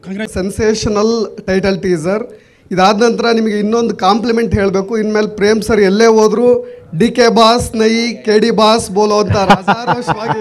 Sensational title teaser ಇದಾದ ನಂತರ ನಿಮಗೆ ಇನ್ನೊಂದು ಕಾಂಪ್ಲಿಮೆಂಟ್ ಹೇಳಬೇಕು ಇನ್ಮೇಲೆ ಪ್ರೇಮ್ ಸರ್ ಎಲ್ಲೇ ಹೋದ್ರು ಡಿ ಕೆ ಬಾಸ್ ನೈ ಕೆ ಡಿ ಬಾಸ್ ಬೋಲೋ ಅಂತ ರಾಜಾರೋಷವಾಗಿ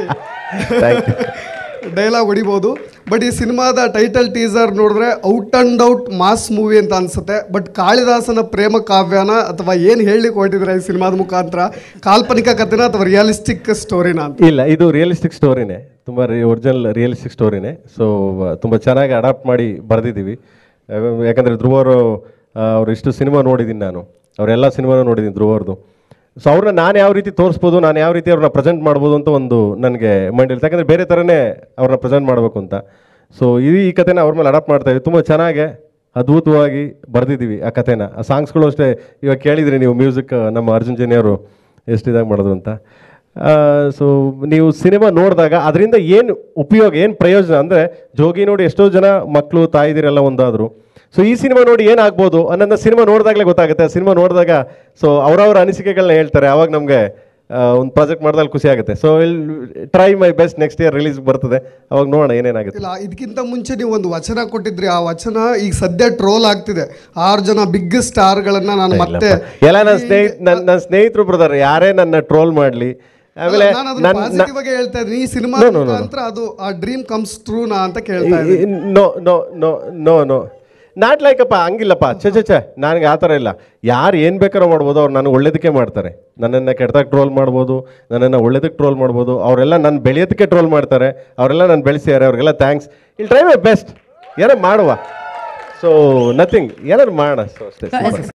ಡೈಲಾಗ್ ಹೊಡಿಬೋದು ಬಟ್ ಈ ಸಿನಿಮಾದ ಟೈಟಲ್ ಟೀಸರ್ ನೋಡಿದ್ರೆ out and out mass movie ಅಂತ ಅನ್ಸುತ್ತೆ ಬಟ್ ಕಾಳಿದಾಸನ ಪ್ರೇಮ ಕಾವ್ಯನ ಅಥವಾ ಏನು ಹೇಳಲಿಕ್ಕೆ ಹೊರಟಿದ್ರೆ ಈ ಸಿನಿಮಾದ ಮುಖಾಂತರ ಕಾಲ್ಪನಿಕ ಕಥೆನ ಅಥವಾ ರಿಯಲಿಸ್ಟಿಕ್ ಸ್ಟೋರಿನ ಅಂತ ಇಲ್ಲ ಇದು ರಿಯಲಿಸ್ಟಿಕ್ ಸ್ಟೋರಿನೇ ತುಂಬ ಒರಿಜಿನಲ್ ರಿಯಲಿಸ್ಟಿಕ್ ಸ್ಟೋರಿನೇ ಸೊ ತುಂಬ ಚೆನ್ನಾಗಿ ಅಡಾಪ್ಟ್ ಮಾಡಿ ಬರೆದಿದ್ದೀವಿ ಯಾಕಂದರೆ ಧ್ರುವರು ಅವ್ರು ಇಷ್ಟು ಸಿನಿಮಾ ನೋಡಿದ್ದೀನಿ ನಾನು ಅವರೆಲ್ಲ ಸಿನಿಮಾನೂ ನೋಡಿದ್ದೀನಿ ಧ್ರುವರ್ದು ಸೊ ಅವ್ರನ್ನ ನಾನು ಯಾವ ರೀತಿ ತೋರಿಸ್ಬೋದು ನಾನು ಯಾವ ರೀತಿ ಅವ್ರನ್ನ ಪ್ರೆಸೆಂಟ್ ಮಾಡ್ಬೋದು ಅಂತ ಒಂದು ನನಗೆ ಮೈಂಡ್ ಇರುತ್ತೆ ಯಾಕಂದರೆ ಬೇರೆ ಥರನೇ ಅವ್ರನ್ನ ಪ್ರೆಸೆಂಟ್ ಮಾಡಬೇಕು ಅಂತ ಸೊ ಈ ಈ ಕಥೆನ ಅವ್ರ ಮೇಲೆ ಅಡಾಪ್ಟ್ ಮಾಡ್ತಾ ಇದ್ದೀವಿ ತುಂಬ ಚೆನ್ನಾಗೆ ಅದ್ಭುತವಾಗಿ ಬರೆದಿದ್ದೀವಿ ಆ ಕಥೆನ ಆ ಸಾಂಗ್ಸ್ಗಳು ಅಷ್ಟೇ ಇವಾಗ ಕೇಳಿದ್ರಿ ನೀವು ಮ್ಯೂಸಿಕ್ ನಮ್ಮ ಅರ್ಜುನ್ ಜನಿಯವರು ಎಷ್ಟು ಇದಾಗಿ ಮಾಡೋದು ಅಂತ ಸೊ ನೀವು ಸಿನಿಮಾ ನೋಡಿದಾಗ ಅದರಿಂದ ಏನು ಉಪಯೋಗ ಏನು ಪ್ರಯೋಜನ ಅಂದರೆ ಜೋಗಿ ನೋಡಿ ಎಷ್ಟೋ ಜನ ಮಕ್ಕಳು ತಾಯಿದಿರೆಲ್ಲ ಒಂದಾದರು ಸೊ ಈ ಸಿನಿಮಾ ನೋಡಿ ಏನಾಗ್ಬೋದು ಅನ್ನೋದನ್ನ ಸಿನಿಮಾ ನೋಡಿದಾಗಲೇ ಗೊತ್ತಾಗುತ್ತೆ ಆ ಸಿನಿಮಾ ನೋಡಿದಾಗ ಸೊ ಅವರವರ ಅನಿಸಿಕೆಗಳನ್ನ ಹೇಳ್ತಾರೆ ಅವಾಗ ನಮಗೆ ಒಂದು ಪ್ರಾಜೆಕ್ಟ್ ಮಾಡಿದಾಗ ಖುಷಿ ಆಗುತ್ತೆ so will try my best next year release ಬರ್ತದೆ ಅವಾಗ ನೋಡೋಣ ಏನೇನಾಗುತ್ತೆ ಇಲ್ಲ ಇದಕ್ಕಿಂತ ಮುಂಚೆ ನೀವು ಒಂದು ವಚನ ಕೊಟ್ಟಿದ್ರಿ ಆ ವಚನ ಈಗ ಸದ್ಯ ಟ್ರೋಲ್ ಆಗ್ತಿದೆ ಆರು ಜನ ಬಿಗ್ ಸ್ಟಾರ್ಗಳನ್ನ ನಾನು ಮತ್ತೆ ಎಲ್ಲ ನನ್ನ ಸ್ನೇಹಿತ ನನ್ನ ನನ್ನ ಸ್ನೇಹಿತರು ಬ್ರದರ್ ಯಾರೇ ನನ್ನ ಟ್ರೋಲ್ ಮಾಡಲಿ ಆಮೇಲೆ ನಾನು ನನ್ನ ಪಾಸಿಟಿವ್ ಆಗಿ ಹೇಳ್ತಾ ಇದ್ದೀನಿ ಈ cinema No, no, no, no. ಮುಖಾಂತರ ಅದು ಆ ಡ್ರೀಮ್ ಕಮ್ಸ್ ಟ್ರೂ ನಾ ಅಂತ ಕೇಳ್ತಾ ಇದ್ದೀನಿ no no no no no not like ಅಪ್ಪ ಹಂಗಿಲ್ಲಪ್ಪ ಛೆ ಛೆ ಛೆ ನನಗೆ ಆ ಥರ ಇಲ್ಲ ಯಾರು ಏನು ಬೇಕಾರೋ ಮಾಡ್ಬೋದು ಅವ್ರು ನನಗೆ ಒಳ್ಳೇದಕ್ಕೆ ಮಾಡ್ತಾರೆ ನನ್ನನ್ನು ಕೆಟ್ಟದಾಗ ಟ್ರೋಲ್ ಮಾಡ್ಬೋದು ನನ್ನನ್ನು ಒಳ್ಳೇದಕ್ಕೆ ಟ್ರೋಲ್ ಮಾಡ್ಬೋದು ಅವರೆಲ್ಲ ನನ್ನ ಬೆಳೆಯೋದಕ್ಕೆ ಟ್ರೋಲ್ ಮಾಡ್ತಾರೆ ಅವರೆಲ್ಲ ನಾನು ಬೆಳೆಸಿದ್ದಾರೆ ಅವ್ರಿಗೆಲ್ಲ ಥ್ಯಾಂಕ್ಸ್ ಇಲ್ಲಿ ಟ್ರೈ ಮೈ ಬೆಸ್ಟ್ ಏನೋ ಮಾಡುವ ಸೊ ನಥಿಂಗ್ ಏನಾದ್ರು ಮಾಡೋಣ ಸೊ ಅಷ್ಟೇ